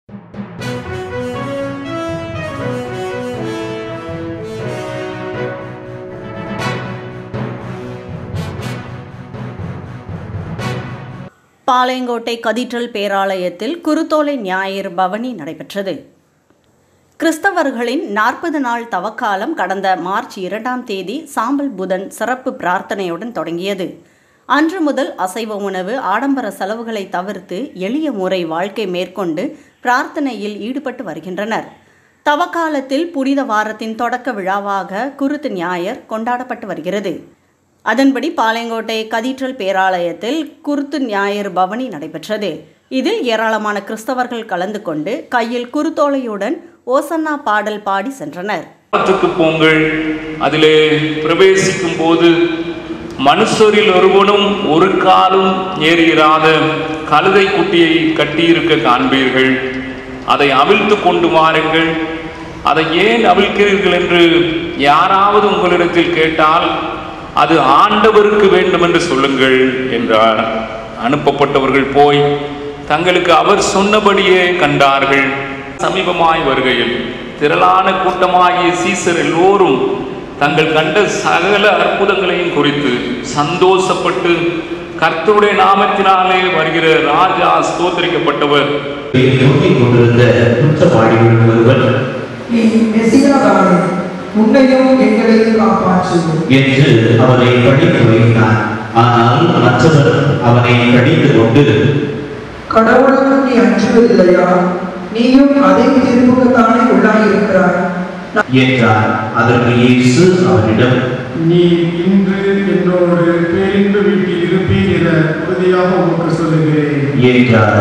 Palayamkottai cathedral பேராலயத்தில் குருத்தோலை ஞாயிறு பவனி நடைபெற்றது கிறிஸ்தவர்களின் நாற்பது நாள் தவக்காலம் கடந்த மார்ச் இரண்டாம் தேதி சாம்பல் புதன் சிறப்பு பிரார்த்தனையுடன் தொடங்கியது அன்று முதல் அசைவ உணவு ஆடம்பர செலவுகளை தவிர்த்து எளிய முறை வாழ்க்கை மேற்கொண்டு பிரார்த்தனையில் ஈடுபட்டு வருகின்றனர் தவக்காலத்தில் புனித வாரத்தின் தொடக்க விழாவாக குருத்து ஞாயர் கொண்டாடப்பட்டு வருகிறது அதன்படி பாளையங்கோட்டை கதீட்ரல் பேராலயத்தில் குருத்து ஞாயிறு பவனி நடைபெற்றது இதில் ஏராளமான கிறிஸ்தவர்கள் கலந்து கொண்டு கையில் குருத்தோலையுடன் ஓசன்னா பாடல் பாடி சென்றனர் வானத்துக்கு போங்கள் அதிலே பிரவேசிக்கும் போது மனுஷரில் ஒருவனும் ஒரு காலும் ஏறியிராத கழுதை குட்டியை கட்டியிருக்க காண்பீர்கள் அதை அவிழ்த்து கொண்டு வாருங்கள் அதை ஏன் அவிழ்க்கிறீர்கள் என்று யாராவது உங்களிடத்தில் கேட்டால் அது ஆண்டவருக்கு வேண்டும் என்று சொல்லுங்கள் என்றார் அனுப்பப்பட்டவர்கள் போய் தங்களுக்கு அவர் சொன்னபடியே கண்டார்கள் சமீபமாய் வருகையில் திரளான கூட்டமாகிய சீசர் எல்லோரும் தங்கள் கண்ட சகல அற்புதங்களையும் குறித்து சந்தோஷப்பட்டு கர்த்தருடைய நாமத்தினாலே வருகிற ராஜா ஸ்தோத்தரிக்கப்பட்டவர் நோக்கிக் கொண்டிருந்த குற்றவாளிகள் ஒருவன் நீ மெசியாதானே உன்னையும் எங்களையும் காப்பாற்றும் என்று அவனை படித்து வைத்தான் ஆனால் மற்றவர் அவனை கடிந்து கொண்டு கடவுளுக்கு நீ அஞ்சுவதில்லையா நீயும் அதே திருமுகத்தானே உள்ளாயிருக்கிறாய் என்றான் அதற்கு இயேசு அவனிடம் நீ இன்று என்னோடு பேரின்ப வீட்டில் இருப்பீர் என உறுதியாக உமக்கு சொல்லுகிறேன் என்றார்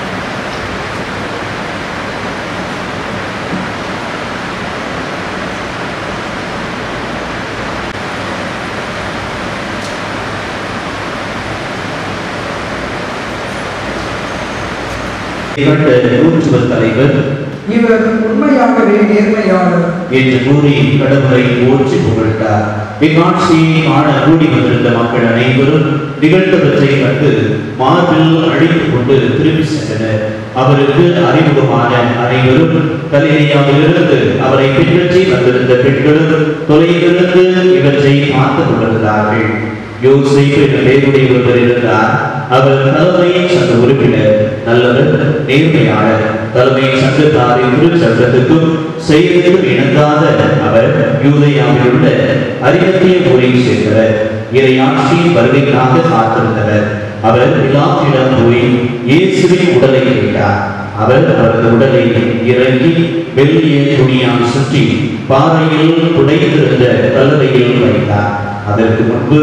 கண்ட நூற்றுவர் தலைவர் இவர் உண்மையாகவே நேர்மையாளர் என்று கூறி கடவுளை போற்றி புகழ்ந்தார் இக்காட்சியை காண கூடி வந்திருந்த மக்கள் அனைவரும் நிகழ்ந்தவற்றை கண்டு மார்பில் அழித்துக் கொண்டு திரும்பி சென்றனர் அவருக்கு அறிமுகமான அனைவரும் கலிலேயாவிலிருந்து அவரை பின்பற்றி வந்திருந்த பெண்களும் தொலைவிலிருந்து இவற்றை பார்த்து கொண்டிருந்தார்கள் யோசிப்பு என்ற பெயருடைய ஒருவர் இருந்தார் அவர் தலைமை சங்க உறுப்பினர் நல்லவர் நேர்மையாளர் தலைமை சங்கத்தாரின் திருச்சட்டத்துக்கும் செய்திக்கும் இணங்காத அவர் யூதயாவில் உள்ள அரியத்திய முறையை சேர்ந்தவர் இறையாட்சியின் வருகைக்காக காத்திருந்தவர் அவர் பிலாத்திடம் போய் இயேசுவின் உடலை கேட்டார் அவர் அவரது உடலை இறங்கி வெள்ளிய துணியால் சுற்றி பாறையில் புடைத்திருந்த கல்லறையில் வைத்தார் அதற்கு முன்பு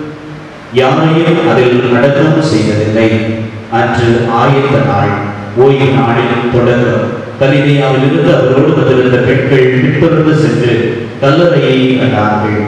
யாரையும் அதில் நடக்கவும் செய்ததில்லை அன்று ஆயத்த நாள் ஓய்வு நாளில் தொடங்கும் கலிதையாவில் இருந்து அவரோடு வந்திருந்த பெண்கள் பின்தொடர்ந்து சென்று கல்லறையை கண்டார்கள்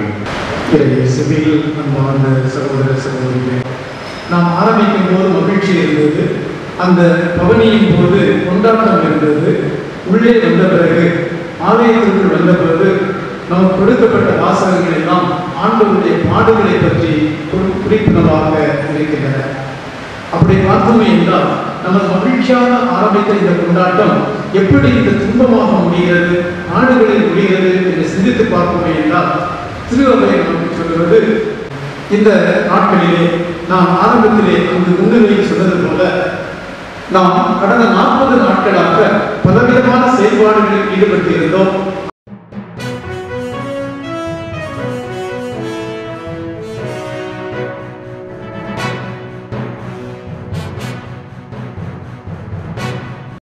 சிவில் அன்பார்ந்த சகோதர சகோதரிகளே நாம் ஆரம்பிக்கும் போது மகிழ்ச்சி இருந்தது அந்த பவனியின் போது கொண்டாட்டம் இருந்தது உள்ளே வந்த பிறகு ஆலயத்திற்குள் வந்த பிறகு நமக்கு கொடுக்கப்பட்ட வாசகங்கள் எல்லாம் ஆண்டவருடைய பாடுகளை பற்றி குறி- குறிப்பினவாக இருக்கின்றன அப்படி பார்த்தோமே என்றால் நம்ம மகிழ்ச்சியாக ஆரம்பித்த இந்த கொண்டாட்டம் எப்படி இந்த துன்பமாக முடிகிறது நாடுகளில் முடிகிறது என்று சிந்தித்து பார்ப்போமே என்றால் திருவவை நமக்கு சொல்கிறது இந்த நாட்களிலே நாம் ஆரம்பத்திலே அந்த முன்னுரையில் சொன்னது போல நாம் கடந்த நாற்பது நாட்களாக பலவிதமான செயல்பாடுகளில் ஈடுபட்டு இருந்தோம்